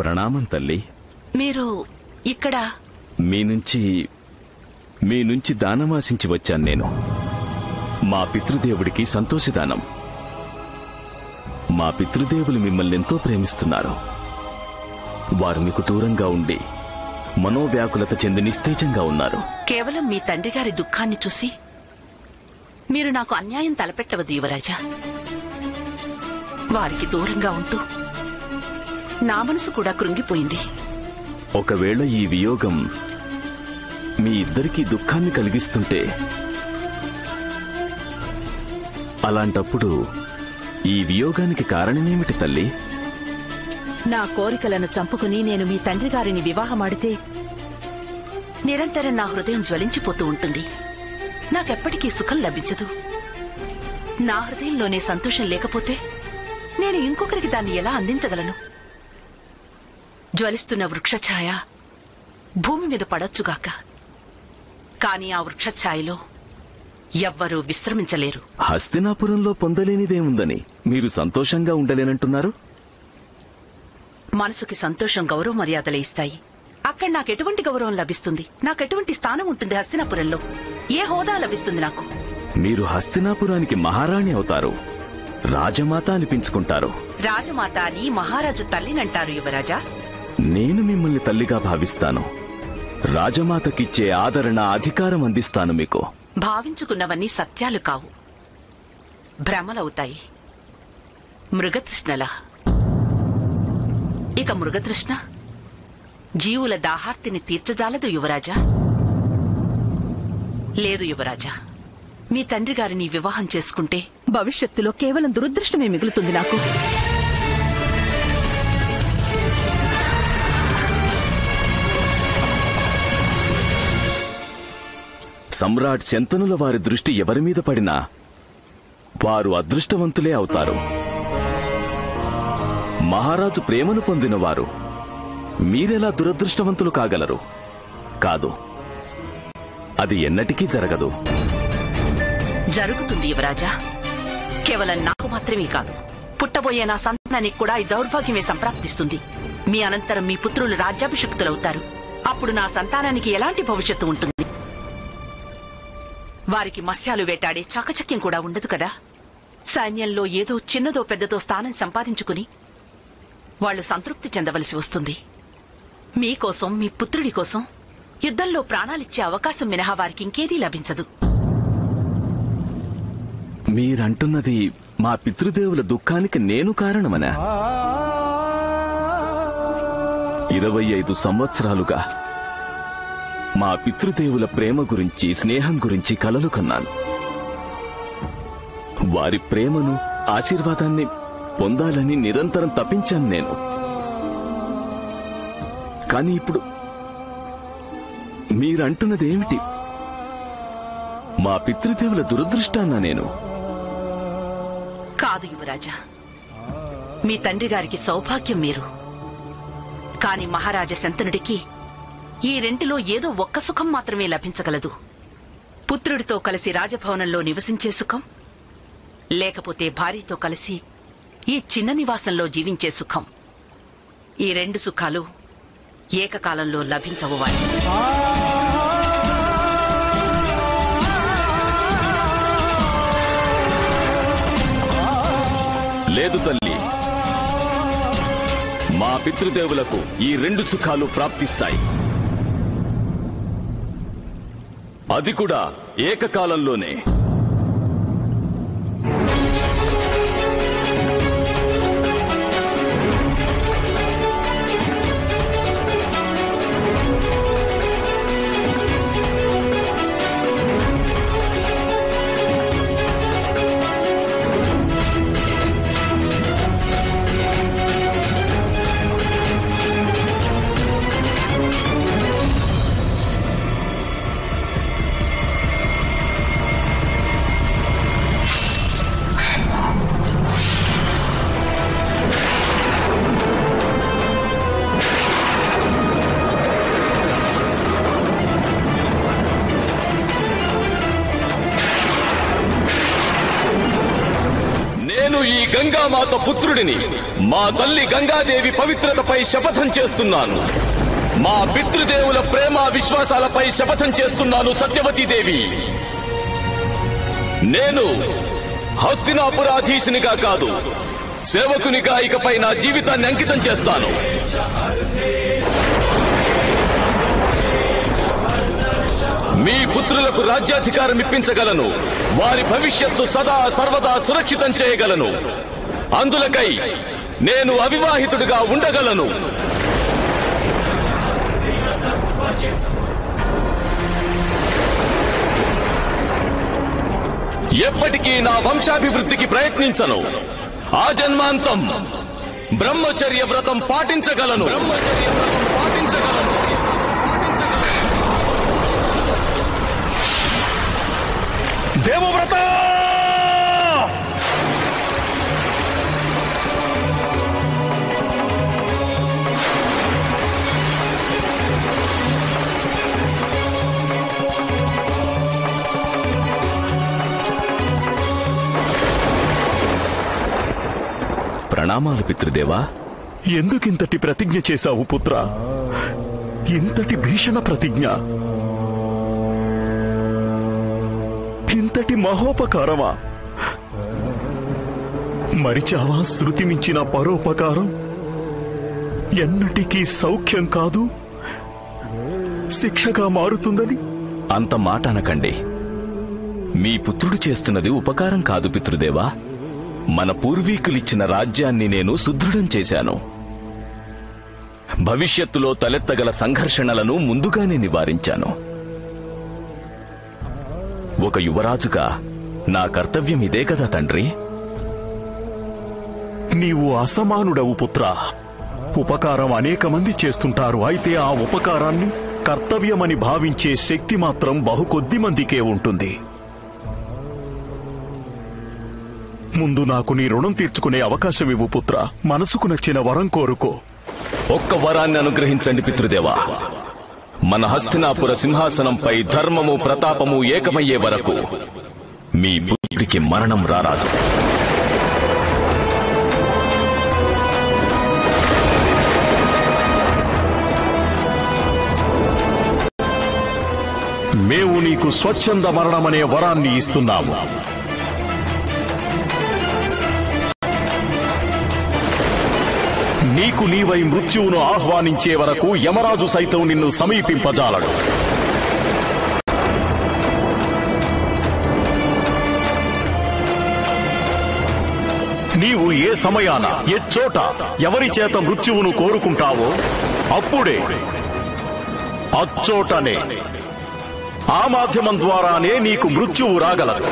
ప్రణామం తల్లి మీరు ఇక్కడ మీ నుంచి మీ నుంచి దానమాశించి వచ్చాను నేను మా పితృదేవుడికి సంతోషదానం మా పితృదేవులు మిమ్మల్ని ఎంతో ప్రేమిస్తున్నారు వారు మీకు దూరంగా ఉండి మనోవ్యాకులత చెంది నిస్తేజంగా ఉన్నారు కేవలం మీ తండ్రి గారి దుఃఖాన్ని చూసి మీరు నాకు అన్యాయం తలపెట్టవద్దు యువరాజా వారికి దూరంగా ఉంటూ నా మనసు కూడా కృంగిపోయింది ఒకవేళ ఈ వియోగం మీ ఇద్దరికీ దుఃఖాన్ని కలిగిస్తుంటే అలాంటప్పుడు ఈ వియోగానికి కారణమేమిటి తల్లి నా కోరికలను చంపుకుని నేను మీ తండ్రి గారిని వివాహమాడితే నిరంతరం నా హృదయం జ్వలించిపోతూ ఉంటుంది నాకెప్పటికీ సుఖం లభించదు నా హృదయంలోనే సంతోషం లేకపోతే నేను ఇంకొకరికి దాన్ని ఎలా అందించగలను జ్వలిస్తున్న వృక్షఛాయ భూమి మీద పడొచ్చుగాక కాని ఆ వృక్షఛాయలో ఎవ్వరూ విశ్రమించలేరు హస్తినాపురంలో పొందలేనిదేముందని మీరు సంతోషంగా ఉండలేనంటున్నారు మనసుకి సంతోషం గౌరవ మర్యాదలు ఇస్తాయి అక్కడ నాకెటువంటి గౌరవం లభిస్తుంది నాకెటువంటి స్థానం ఉంటుంది హస్తినాపురంలో ఏ హోదా లభిస్తుంది నాకు మీరు హస్తినాపురానికి మహారాణి అవుతారు రాజమాత అనిపించుకుంటారు రాజమాత అని మహారాజు తల్లినంటారు యువరాజా నేను మిమ్మల్ని తల్లిగా భావిస్తాను రాజమాతకిచ్చే ఆదరణ అధికారం అందిస్తాను మీకు భావించుకున్నవన్నీ సత్యాలు కావు భ్రమలవుతాయి మృగతృష్ణలా ఇక మృగతృష్ణ జీవుల దాహార్తిని తీర్చజాలదు యువరాజా లేదు యువరాజా మీ తండ్రి గారిని వివాహం చేసుకుంటే భవిష్యత్తులో కేవలం దురదృష్టమే మిగులుతుంది నాకు సమ్రాట్ శంతనుల వారి దృష్టి ఎవరి మీద పడినా వారు అదృష్టవంతులే అవుతారు మహారాజు ప్రేమను పొందినవారు మీరెలా దురదృష్టవంతులు కాగలరు కాదు అది ఎన్నటికీ జరగదు జరుగుతుంది యువరాజా కేవలం నాకు మాత్రమే కాదు పుట్టబోయే నా సంతానానికి కూడా ఈ దౌర్భాగ్యమే సంప్రాప్తిస్తుంది మీ అనంతరం మీ పుత్రులు రాజ్యాభిషిక్తులవుతారు అప్పుడు నా సంతానానికి ఎలాంటి భవిష్యత్తు ఉంటుంది వారికి మత్స్యాలు వేటాడే చాకచక్యం కూడా ఉండదు కదా సైన్యంలో ఏదో చిన్నదో పెద్దదో స్థానం సంపాదించుకుని వాళ్ళు సంతృప్తి చెందవలసి వస్తుంది మీకోసం మీ పుత్రుడి కోసం యుద్ధంలో ప్రాణాలిచ్చే అవకాశం మినహా వారికి ఇంకేదీ లభించదు మీరంటున్నది మా పితృదేవుల దుఃఖానికి నేను కారణమనా ఇరవై ఐదు సంవత్సరాలుగా మా పితృదేవుల ప్రేమ గురించి స్నేహం గురించి కలలు కన్నాను వారి ప్రేమను ఆశీర్వాదాన్ని పొందాలని నిరంతరం తప్పించాను నేను కానీ ఇప్పుడు మీరంటున్నదేమిటి మా పితృదేవుల దురదృష్టాన్నా నేను కాదు యువరాజా మీ తండ్రి గారికి సౌభాగ్యం మీరు కాని మహారాజా శంతనుడికి ఈ రెంటిలో ఏదో ఒక్క సుఖం మాత్రమే లభించగలదు పుత్రుడితో కలిసి రాజభవనంలో నివసించే సుఖం లేకపోతే భార్యతో కలిసి ఈ చిన్న నివాసంలో జీవించే సుఖం ఈ రెండు సుఖాలు ఏకకాలంలో లభించవు వారికి లేదు తల్లి మా పితృదేవులకు ఈ రెండు సుఖాలు ప్రాప్తిస్తాయి అది కూడా ఏకకాలంలోనే గంగామాత పుత్రుడిని మా తల్లి గంగాదేవి పవిత్రతపై శపథం చేస్తున్నాను మా పితృదేవుల ప్రేమ విశ్వాసాలపై శపథం చేస్తున్నాను సత్యవతీదేవి నేను హస్తినాపురాధీశునిగా కాదు సేవకునిగా ఇకపై నా జీవితాన్ని అంకితం చేస్తాను మీ పుత్రులకు రాజ్యాధికారం ఇప్పించగలను వారి భవిష్యత్తు సదా సర్వదా సురక్షితం చేయగలను అందులకై నేను అవివాహితుడిగా ఉండగలను ఎప్పటికీ నా వంశాభివృద్ధికి ప్రయత్నించను ఆ జన్మాంతం బ్రహ్మచర్య వ్రతం పాటించగలను బ్రహ్మచర్య వ్రతం పాటించగలను దేవవ్రత ప్రణామాలు పితృదేవా ఎందుకింతటి ప్రతిజ్ఞ చేశావు పుత్ర ఇంతటి భీషణ ప్రతిజ్ఞ ఇంతటి మహోపకారమా మరిచావా శృతి మించిన పరోపకారం ఎన్నటికీ సౌఖ్యం కాదు శిక్షగా మారుతుందని అంత మాట అనకండి మీ పుత్రుడు చేస్తున్నది ఉపకారం కాదు పితృదేవా మన పూర్వీకులిచ్చిన రాజ్యాన్ని నేను సుదృఢం చేశాను భవిష్యత్తులో తలెత్తగల సంఘర్షణలను ముందుగానే నివారించాను ఒక యువరాజుగా నా కర్తవ్యం ఇదే కదా తండ్రి నీవు అసమానుడవు పుత్ర ఉపకారం అనేక మంది చేస్తుంటారు అయితే ఆ ఉపకారాన్ని కర్తవ్యమని భావించే శక్తి మాత్రం బహు కొద్ది మందికే ఉంటుంది ముందు నాకు నీ రుణం తీర్చుకునే అవకాశం ఇవ్వు పుత్ర మనసుకు నచ్చిన వరం కోరుకో ఒక్క వరాన్ని అనుగ్రహించండి పితృదేవా మన హస్తినాపుర సింహాసనంపై ధర్మము ప్రతాపము ఏకమయ్యే వరకు మీ పుత్రుడికి మరణం రారాదు మేము నీకు స్వచ్ఛంద మరణమనే వరాన్ని ఇస్తున్నాము నీకు నీవై మృత్యువును ఆహ్వానించే వరకు యమరాజు సైతం నిన్ను సమీపింపజాలడు నీవు ఏ సమయాన ఏ చోట ఎవరి చేత మృత్యువును కోరుకుంటావో అప్పుడే అచ్చోటనే ఆ మాధ్యమం ద్వారానే నీకు మృత్యువు రాగలదు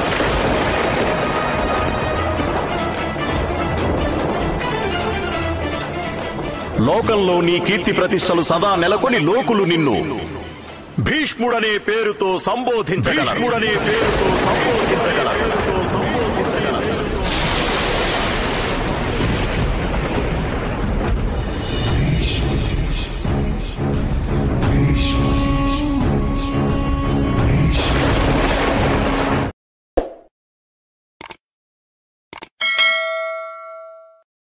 లోకంలో నీ కీర్తి ప్రతిష్టలు సదా నెలకొని లోకులు నిన్ను భీష్ముడనే పేరుతో సంబోధించగలరు భీష్ముడనే పేరుతో సంబోధించగలరు సంబోధించగలరు